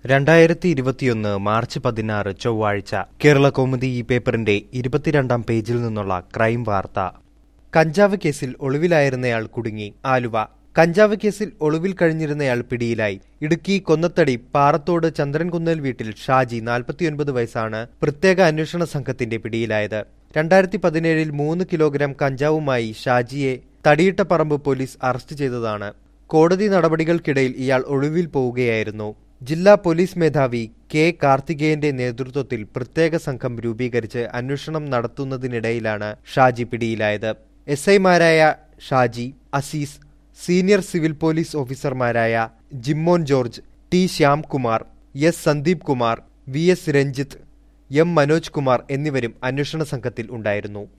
രണ്ടായിരത്തി ഇരുപത്തിയൊന്ന് മാർച്ച് പതിനാറ് ചൊവ്വാഴ്ച കേരള കൗമുദി ഈ പേപ്പറിന്റെ ഇരുപത്തിരണ്ടാം പേജിൽ നിന്നുള്ള ക്രൈം വാർത്ത കഞ്ചാവ് കേസിൽ ഒളിവിലായിരുന്നയാൾ കുടുങ്ങി ആലുവ കഞ്ചാവ് കേസിൽ ഒളിവിൽ കഴിഞ്ഞിരുന്നയാൾ പിടിയിലായി ഇടുക്കി കൊന്നത്തടി പാറത്തോട് ചന്ദ്രൻകുന്നൽ വീട്ടിൽ ഷാജി നാൽപ്പത്തിയൊൻപത് വയസ്സാണ് പ്രത്യേക അന്വേഷണ സംഘത്തിന്റെ പിടിയിലായത് രണ്ടായിരത്തി പതിനേഴിൽ മൂന്ന് കിലോഗ്രാം കഞ്ചാവുമായി ഷാജിയെ തടിയിട്ടപ്പറമ്പ് പോലീസ് അറസ്റ്റ് ചെയ്തതാണ് കോടതി നടപടികൾക്കിടയിൽ ഇയാൾ ഒളിവിൽ പോവുകയായിരുന്നു ജില്ലാ പോലീസ് മേധാവി കെ കാർത്തികേയന്റെ നേതൃത്വത്തിൽ പ്രത്യേക സംഘം രൂപീകരിച്ച് അന്വേഷണം നടത്തുന്നതിനിടയിലാണ് ഷാജി പിടിയിലായത് എസ് ഐമാരായ Shaji Azeez senior civil police ഓഫീസർമാരായ Jimmon George T Shyamkumar S Sandeep Kumar V S Ranjith M Manoj Kumar എന്നിവരും അന്വേഷണ സംഘത്തിൽ ഉണ്ടായിരുന്നു